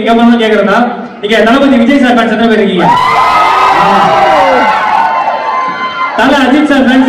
நீங்க எவ்வளவு கேக்குறதா நீங்க தளபதி விஜய் சார் ஃபேன்ஸ் எத்தனை பேர் இருக்கீங்க தல அஜித் சார் ஃபேன்ஸ்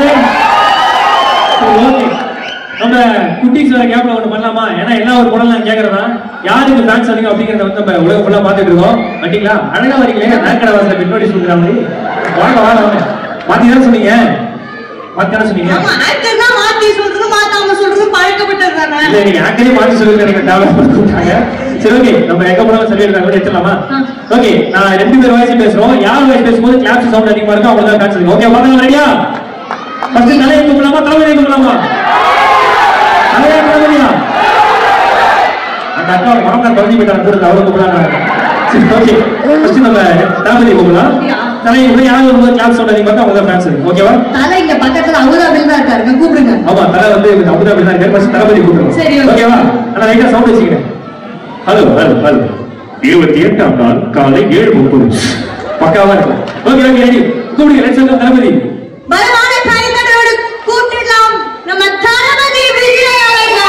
ஓகே நம்ம குட்டிஸ் வர கேப்ல ஒண்ணு பண்ணலாமா ஏன்னா எல்லா ஒரு படம் நான் கேக்குறதா யாருக்கு ஃபேன்ஸ் அதிகம் அப்படிங்கறத வந்து நம்ம உலகம் ஃபுல்லா பாத்துட்டு இருக்கோம் வந்தீங்களா அழகா வரீங்களே நாக்கடை வாசல பின்னோடி சொல்ற மாதிரி வாங்க வாங்க வாங்க மாத்தி தான் சொன்னீங்க மாத்தி தானே சொன்னீங்க ஆமா ஆக்டர் தான் மாத்தி சொல்றது மாத்தாம சொல்றது பழக்கப்பட்டது தானே இல்ல நீங்க ஆக்டரே மாத்தி சொல்லி எனக்கு டெவலப் பண்ணிட்டாங்க சரி ஓகே நம்ம எங்க போனாலும் சொல்லி இருக்காங்க எடுத்துலாமா ஓகே நான் ரெண்டு பேர் வாய்ஸ் பேசுறோம் யார் வாய்ஸ் பேசும்போது கிளாப்ஸ் சவுண்ட் அதிகமா இருக்கும் அவங்க தான் ஃபேன்ஸ் ஓகே வாங்க ரெடியா ஃபர்ஸ்ட் தலையை கூப்பிடலாமா தலைவரை கூப்பிடலாமா தலையா தலைவரியா அந்த அக்கா மாமனார் குழந்தை போயிட்டாங்க கூட அவரை கூப்பிடலாம் சரி ஓகே ஃபர்ஸ்ட் நம்ம தளபதி கூப்பிடலாம் தலையை கூட யார் வரும்போது கிளாப்ஸ் சவுண்ட் அதிகமா இருக்கும் அவங்க தான் ஃபேன்ஸ் ஓகேவா தலை இங்க பக்கத்துல அபுதாபில தான் இருக்காருங்க கூப்பிடுங்க ஆமா தலை வந்து அபுதாபி தான் இருக்காரு ஃபர்ஸ்ட் தளபதி கூப்பிடுவோம் சரி, okay. ஓகேவா ஆனா லைட்டா சவுண்ட் வச்சுக்கிறேன் ஹலோ ஹலோ ஹலோ இருபத்தி எட்டாம் நாள் காலை ஏழு முப்பது பக்காவா இருக்கும் ஓகே ஓகே ரெடி கூப்பிடுங்க லெட்ஸ் வெல்கம் தளபதி பலமான கைதட்டோடு கூட்டிடலாம் நம்ம தளபதி விஜய் அவர்கள்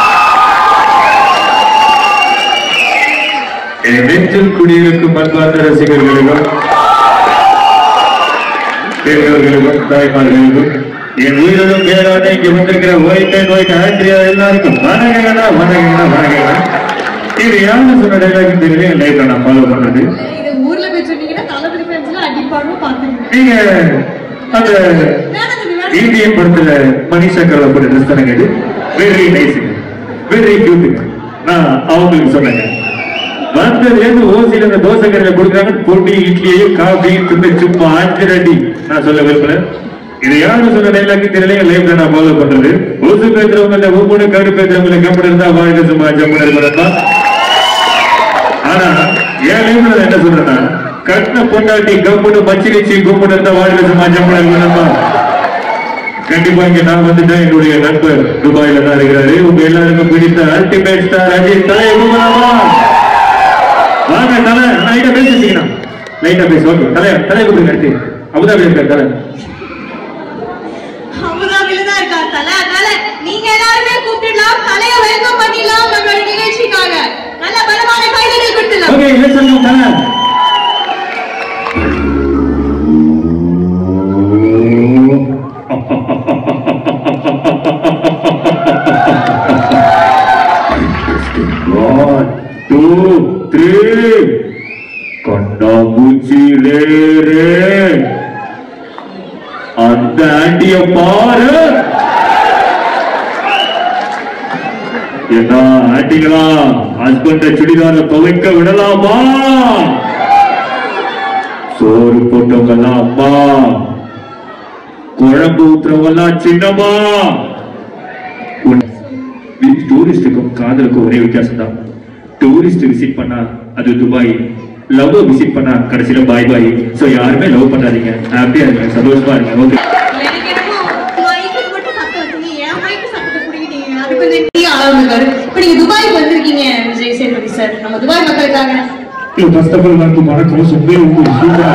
என் நெஞ்சில் குடியிருக்கும் அன்பார்ந்த ரசிகர்களுக்கும் பெரியவர்களுக்கும் தாய்மார்களுக்கும் என் உயிரிலும் பேரான இங்க வந்திருக்கிற ஒயிட் அண்ட் ஒயிட் ஆண்ட்ரியா எல்லாருக்கும் வணக்கங்களா வணக்கங்களா வணக்கங்களா இது யாரு சொன்ன டைலாக் தெரியல என் லைஃப்ல நான் ஃபாலோ பண்றது இது ஊர்ல போய் சொன்னீங்கன்னா தளபதி ஃபேன்ஸ்ல அடிப்பாங்க பாத்துக்கங்க நீங்க அந்த இந்தியன் படத்துல மனிஷா கலப்பட ட்ரெஸ் தானங்க இது வெரி நைஸுங்க வெரி கியூட்டுங்க நான் அவங்களுக்கு சொன்னேங்க வந்ததுல இருந்து ஓசியில இந்த தோசை கடையில கொடுக்குறாங்க பொடி இட்லியையும் காஃபியும் தின்னு சும்மா அஞ்சு ரெடி நான் சொல்ல விரும்பல இது யாரு சொன்ன டைலாக் தெரியல என் லைஃப்ல நான் ஃபாலோ பண்றது ஓசு பேசுறவங்க ஒவ்வொரு கரு பேசுறவங்க கம்பெனி இருந்தா வாழ்க்கை சும்மா ஜம்மு இருக்கணும்ப்பா ஆனா என் லைஃப்ல நான் என்ன சொல்றேன்னா கட்டின பொண்டாட்டி கம்பெனி மச்சிரிச்சு கும்பிட்டு இருந்தா வாழ்க்கை சும்மா ஜம்மு இருக்கணும்ப்பா கண்டிப்பா இங்க நான் வந்துட்டேன் என்னுடைய நண்பர் துபாயில தான் இருக்கிறாரு உங்க எல்லாருக்கும் பிடித்த அல்டிமேட் ஸ்டார் அஜித் தலை குமரமா வாங்க தலை லைட்டா பேசி வச்சுக்கலாம் லைட்டா பேசு ஓகே தலை தலை கொடுங்க அடுத்து அபுதாபி இருக்கார் தலை அபுதாபில தான் இருக்கா தலை அதனால நீங்க எல்லாருமே கூப்பிடலாம் தலைய வெல்கம் பண்ணிடலாம் நம்மளோட நிகழ்ச்சிக்காக நல்ல பலமான கைதட்டல் கொடுத்துடலாம் okay let's welcome Thala One, two, three. கண்ணாமூச்சி ரே ரே அந்த ஆண்டிய பாரு என்ன ஆண்டிங்களா ஹஸ்பண்ட சுடிதார துவைக்க விடலாமா சோறு போட்டவங்கெல்லாம் அம்மா குழம்பு ஊத்துறவங்கெல்லாம் சின்னம்மா டூரிஸ்டுக்கும் காதலுக்கும் ஒரே வித்தியாசம் தான் டூரிஸ்ட் விசிட் பண்ணா அது துபாய் லவ் விசிட் பண்ணா கடைசியில பாய் பாய் சோ யாருமே லவ் பண்ணாதீங்க ஹாப்பியா இருங்க சந்தோஷமா இருங்க ஓகே எனக்கு என்னமோ மைக்கு மட்டும் சத்தம் வச்சீங்க என் மைக்கு சத்தத்தை புடிக்கிட்டீங்க அது கொஞ்சம் நீங்க ஆரம்பிக்காரு இப்ப நீங்க துபாய்க்கு வந்திருக்கீங்க விஜய் சேதுபதி சார் நம்ம துபாய் மக்களுக்காக ஃபர்ஸ்ட் ஆஃப் ஆல் எல்லாருக்கும் வணக்கம் சும்மே உங்களுக்கு சூப்பரா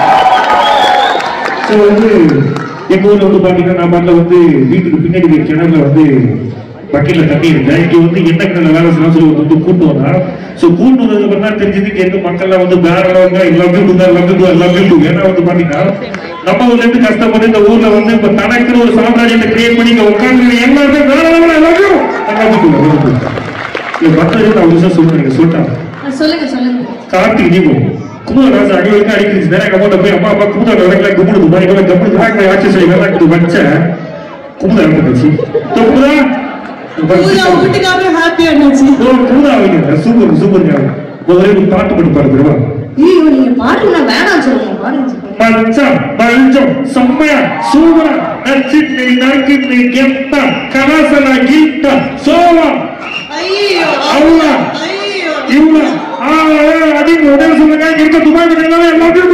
ஸோ வந்து எங்க ஊர்ல வந்து பாத்தீங்கன்னா நான் பாட்டில் வந்து வீட்டுக்கு பின்னாடி இருக்கிற கிணறுல வந்து பக்கெட்ல தண்ணி இருந்தேன் இங்க வந்து என்ன கிணறு வேலை செய்யலாம் சொல்லி ஒரு வந்து கூட்டு வந்தா ஸோ கூட்டு வந்ததுக்கு அப்புறம் தான் தெரிஞ்சது இங்க இருக்க மக்கள்லாம் வந்து பேரவங்க எல்லாமே கொடுத்தா எல்லாமே கொடுத்தா எல்லாமே கொடுக்கும் ஏன்னா வந்து பாத்தீங்கன்னா நம்ம ஊர்ல இருந்து கஷ்டப்பட்டு இந்த ஊர்ல வந்து இப்ப தனக்குன்னு ஒரு சாம்ராஜ்யத்தை கிரியேட் பண்ணி இங்க உட்காந்து எல்லாருமே வேற level ஆ எல்லாத்தையும் எல்லாத்தையும் கொடுக்கும், எல்லாத்தையும் கொடுக்கும். இது மக்களுக்கு நான் ஒரு விஷயம் சொல்றேன் நீங்க சொல்லிட்டாங்க சொல்லுங்க சொல்லுங்க கார்த்திக் தீபம் குமுதராஜ் அடி வரைக்கும் அடிக்கிறது நேரம் அம்மா போய் அம்மா அப்பா குமுதர் வரைக்கும் கும்பிடுது மாதிரி கூட கம்பெனி வாங்க ஆட்சி சொல்லி வேலை வச்ச குமுதர் இருந்துச்சு குமுதா வீட்டுக்காக ஹாப்பியா இருந்துச்சு குமுதா வைங்க சூப்பர் சூப்பர் ஞாபகம் முதல்ல ஒரு பாட்டு பண்ணி பாரு தெரியுமா ஐயோ நீங்க பாட்டு நான் வேணாம் சொல்லுங்க பாருங்க மச்சம் மஞ்சம் செம்மையா சூப்பரா நச்சிட்டு நக்கிட்டு கெத்தா கலாசனா கீட்டா சோவா ஐயோ அவ்வளோ ஐயோ இவ்வளோ ஆ அடி உடனே சொல்லுங்க இருக்க துபாய் எல்லாமே எல்லாத்தையும்